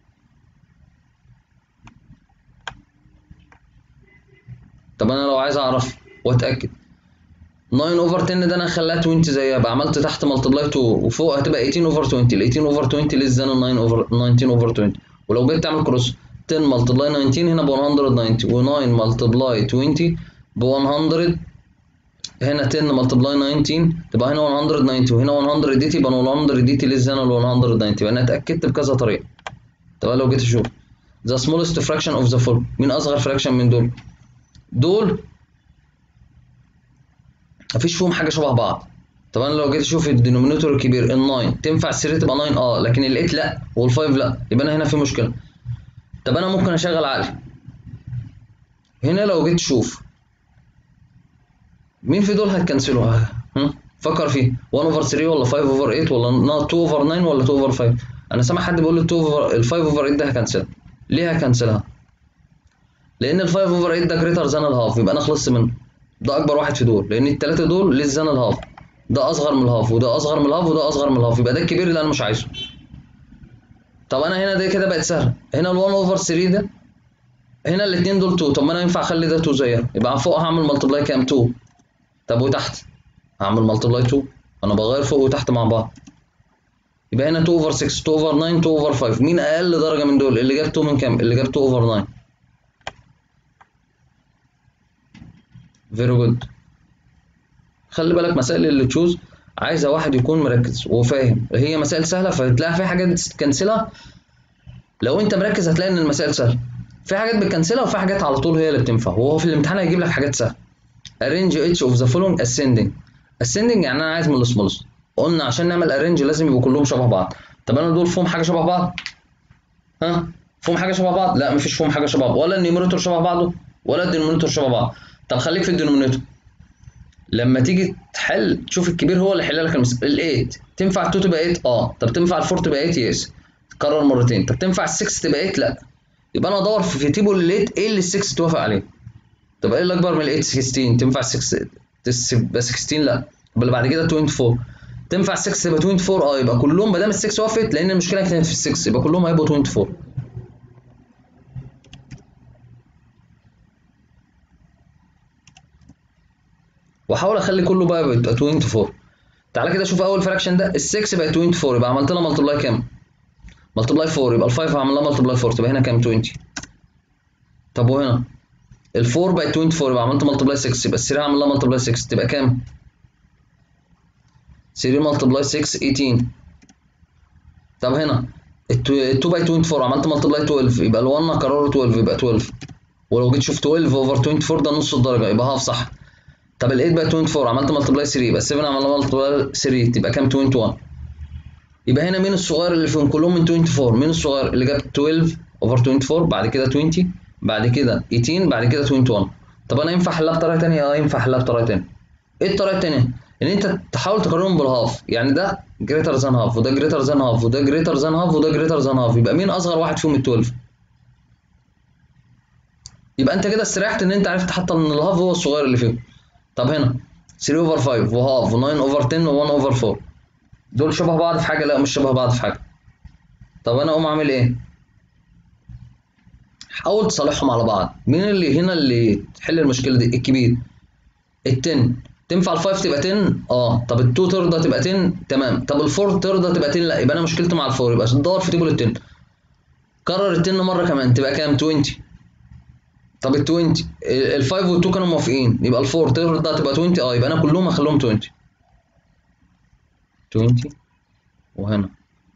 طب انا لو عايز اعرف واتاكد 9 اوفر 10 ده انا هخليها 20 زيها بقى عملت تحت ملتبلاي 2 وفوق هتبقى 18 اوفر 20 ال 18 اوفر 20 لسه 9 اوفر 19 اوفر 20 ولو جيت تعمل كروس 10 ملتبلاي 19 هنا ب 190 و9 ملتبلاي 20 ب 100 هنا 10 ملتبلاي 19 تبقى هنا 190 وهنا 180 يبقى 180 لسه ال 190 يبقى انا اتاكدت بكذا طريقه طب لو جيت اشوف the smallest fraction of the following مين اصغر fraction من دول دول مفيش فيهم حاجه شبه بعض طب انا لو جيت اشوف الدينومينيتور الكبير ال 9 تنفع ال 3 تبقى 9 اه لكن ال 8 لا وال 5 لا يبقى انا هنا في مشكله طب انا ممكن اشغل عقلي هنا لو جيت اشوف مين في دول هتكنسلوا ها فكر فيه 1 اوفر 3 ولا 5 اوفر 8 ولا 2 اوفر 9 ولا 2 اوفر 5 انا سامع حد بيقول لي 2 اوفر ال 5 اوفر 8 ده هكنسلها ليه هكنسلها لان ال 5 اوفر 8 ده جريتر ذان الهاف يبقى انا خلصت منه ده اكبر واحد في دول لان الثلاثه دول ليس ذان الهاف ده اصغر من الهاف وده اصغر من الهاف وده اصغر من الهاف يبقى ده الكبير اللي انا مش عايزه طب انا هنا ده كده بقت سهله هنا ال 1 اوفر 3 ده هنا الاثنين دول 2 طب ما انا ينفع اخلي ده 2 زيها يبقى فوق هعمل ملتبلاي كام 2 طب وتحت هعمل ملتبلاي 2 انا بغير فوق وتحت مع بعض يبقى هنا 2 اوفر 6 2 اوفر 9 2 اوفر 5 مين اقل درجه من دول اللي جاب 2 من كام اللي جاب 2 اوفر 9 فيري جود خلي بالك مسائل اللي تشوز عايزه واحد يكون مركز وفاهم هي مسائل سهله فهتلاقي في حاجات تكنسلها لو انت مركز هتلاقي ان المسائل سهله في حاجات بتكنسلها وفي حاجات على طول هي اللي بتنفع وهو في الامتحان هيجيب لك حاجات سهله arrange each of the following ascending ascending يعني انا عايز من السمولست قلنا عشان نعمل arrange لازم يبقوا كلهم شبه بعض طب انا دول فيهم حاجه شبه بعض ها فيهم حاجه شبه بعض لا مفيش فيهم حاجه شبه بعض ولا النيوميريتور شبه بعضه ولا الدينومينيتور شبه بعض طب خليك في الدينومينيتور لما تيجي تحل تشوف الكبير هو اللي يحل لك المسألة ال 8 تنفع ال 2 تبقى 8 اه طب تنفع ال 4 تبقى 8 يس تكرر مرتين طب تنفع ال 6 تبقى 8 لا يبقى انا ادور في تيبل ال 8 ايه اللي ال 6 توافق عليه طب ايه اللي اكبر من ال 8 16 تنفع ال 6 تبقى 16 لا طب اللي بعد كده 24 تنفع ال 6 تبقى 24 اه يبقى كلهم ما دام ال 6 وافقت لان المشكله كانت في ال 6 يبقى كلهم هيبقوا 24 واحاول اخلي كله بقى يبقى 24 تعالى كده شوف اول فراكشن ده ال 6 بقت 24 يبقى عملت لها ملتبلاي كام؟ ملتبلاي 4 يبقى ال 5 هعمل لها ملتبلاي 4 تبقى هنا كام 20 طب وهنا ال 4 بقت 24 يبقى عملت ملتبلاي 6 يبقى ال 3 هعمل لها ملتبلاي 6 تبقى كام؟ 3 ملتبلاي 6 18 طب هنا ال 2 بقت 24 عملت ملتبلاي 12 يبقى ال 1 هكرره 12 يبقى 12 ولو جيت شوف 12 اوفر 24 ده نص الدرجه يبقى هاف صح طب ال 8 بقى 24 عملت ملتبلاي 3 يبقى ال 7 عملنا ملتبلاي 3 تبقى كام 21 يبقى هنا مين الصغير اللي فيهم كلهم من 24 مين الصغير اللي جاب 12 اوفر 24 بعد كده 20 بعد كده 18 بعد كده 21 طب انا ينفع احلها بطريقه ثانيه اه ينفع احلها بطريقه ثانيه ايه الطريقه الثانيه ان انت تحاول تقارنهم بالهاف يعني ده جريتر ذان هاف وده جريتر ذان هاف وده جريتر ذان هاف وده جريتر ذان هاف يبقى مين اصغر واحد فيهم ال 12 يبقى انت كده استريحت ان انت عرفت حتى ان الهاف هو الصغير اللي فيهم طب هنا 3 اوفر 5 وهاف و9 اوفر 10 و1 اوفر 4 دول شبه بعض في حاجه لا مش شبه بعض في حاجه طب انا اقوم اعمل ايه حاول تصالحهم على بعض مين اللي هنا اللي تحل المشكله دي الكبير ال10 تنفع ال5 تبقى 10 اه طب ال2 ترضى تبقى 10 تمام طب ال4 ترضى تبقى 10 لا يبقى انا مشكلتي مع ال4 يبقى تدور في تيبل ال10 كرر ال10 مره كمان تبقى كام 20 طب ال 20 ال 5 وال 2 كانوا موافقين يبقى ال 4 ترضى تبقى 20 اه يبقى انا كلهم هخليهم 20 20 وهنا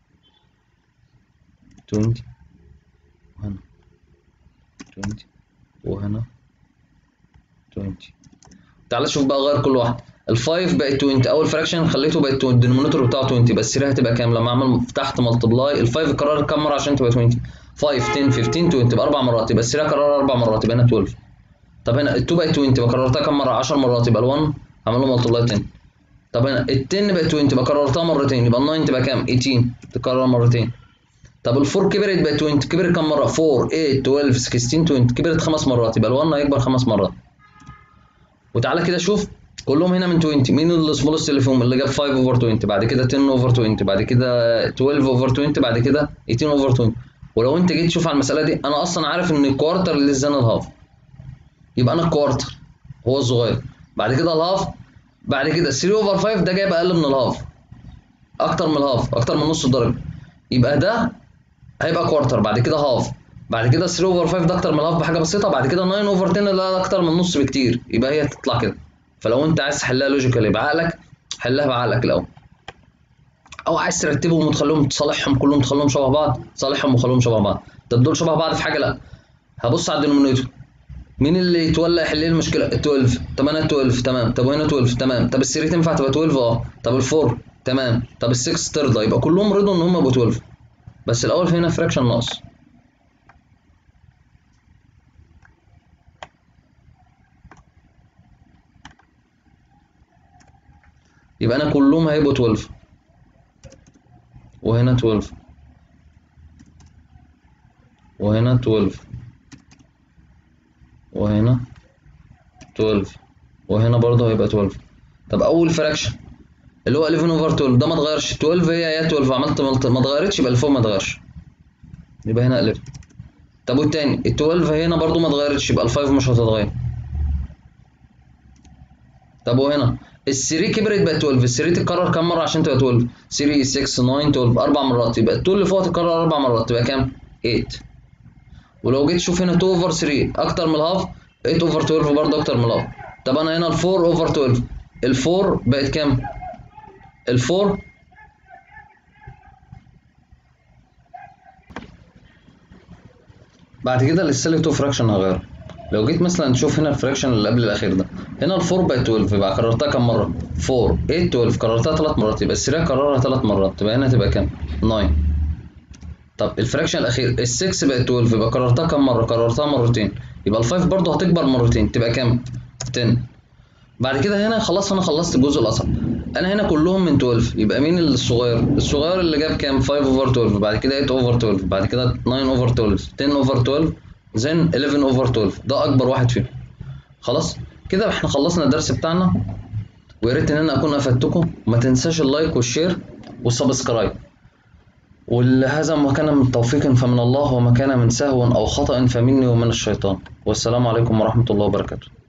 20 وهنا 20 وهنا 20 تعالى شوف بقى غير كل واحد ال 5 بقت 20 اول فراكشن خليته بقت 20 الدينومينيتور بتاعه 20 يبقى ال 3 هتبقى كام لما اعمل تحت ملتبلاي ال 5 اتكرر كام مره عشان تبقى 20 5 10 15 20 تبقى اربع مرات يبقى ال 3 كررها اربع مرات يبقى هنا 12 طب هنا ال 2 بقت 20 يبقى كررتها كام مره 10 مرات يبقى ال 1 هعمل له ملتبلاي 10 طب هنا ال 10 بقت 20 يبقى كررتها مرتين يبقى ال 9 تبقى كام 18 تكرر مرتين طب الفور كبرت بقت 20 كبرت كم مره 4 8 12 16 20 كبرت خمس مرات يبقى ال1 هيكبر خمس مرات وتعالى كده شوف كلهم هنا من 20 مين السمولست اللي فيهم اللي جاب 5 اوفر 20 بعد كده 10 اوفر 20 بعد كده 12 اوفر 20 بعد كده 18 اوفر 20 ولو انت جيت تشوف على المساله دي انا اصلا عارف ان الكوارتر اللي زان الهاف يبقى انا الكوارتر هو الصغير بعد كده الهاف بعد كده 3 اوفر 5 ده جايب اقل من الهاف اكتر من الهاف اكتر من نص الدرجه يبقى ده هيبقى كوارتر بعد كده هاف بعد كده 3 اوفر 5 ده اكتر من الهاف بحاجه بسيطه بعد كده 9 اوفر 10 ده اكتر من النص بكتير يبقى هي تطلع كده فلو انت عايز تحلها لوجيكالي بعقلك حلها بعقلك الاول او عايز ترتبهم وتخليهم تصالحهم كلهم تخليهم شبه بعض صالحهم وخليهم شبه بعض طب دول شبه بعض في حاجه لا هبص على الدينومينيتور مين اللي يتولى يحل لي المشكله ال 12 طب انا 12 تمام طب وهنا 12 تمام طب ال 3 تنفع تبقى 12 اه طب ال 4 تمام طب ال 6 ترضى يبقى كلهم رضوا ان هم يبقوا 12 بس الاول في هنا فراكشن ناقص يبقى انا كلهم هيبقوا 12 وهنا 12 وهنا 12 وهنا 12 وهنا برضه هيبقى 12 طب اول فراكشن اللي هو 11 اوفر 12 ده ما اتغيرش 12 هي هي 12 عملت ملت- ما اتغيرتش يبقى اللي فوق ما اتغيرش يبقى هنا 11 طب والتاني ال 12 هنا برضه ما اتغيرتش يبقى ال 5 مش هتتغير طب وهنا ال 3 كبرت بقت 12 ال 3 تتكرر كام مره عشان تبقى 12 3 6 9 12 اربع مرات يبقى ال 2 اللي فوق تتكرر اربع مرات تبقى كام 8 ولو جيت تشوف هنا 2 اوفر 3 اكتر من الهاف 8 اوفر 12 برضه اكتر من الهاف طب انا هنا ال 4 اوفر 12 ال 4 بقت كام ال 4 بعد كده السيلكت تو فراكشن هغيره لو جيت مثلا تشوف هنا الفراكشن اللي قبل الاخير ده هنا ال 4 بقت 12 يبقى كررتها كام مره 4 8 12 كررتها ثلاث مرات يبقى ال 3 كررها ثلاث مرات تبقى هنا تبقى كام 9 طب الفراكشن الاخير ال 6 بقت 12 يبقى كررتها كام مره كررتها مرتين يبقى ال 5 برضه هتكبر مرتين تبقى كام 10 بعد كده هنا خلاص انا خلصت الجزء الاصعب انا هنا كلهم من 12 يبقى مين الصغير الصغير اللي جاب كام 5 اوفر 12 بعد كده 8 اوفر 12 بعد كده 9 اوفر 12 10 اوفر 12 زين 11 اوفر 12 ده اكبر واحد فيهم خلاص كده احنا خلصنا الدرس بتاعنا ويا ريت ان انا اكون افدتكم وما تنساش اللايك والشير والسبسكرايب ولهذا ما كان من توفيق فمن الله وما كان من سهو او خطأ فمني ومن الشيطان والسلام عليكم ورحمة الله وبركاته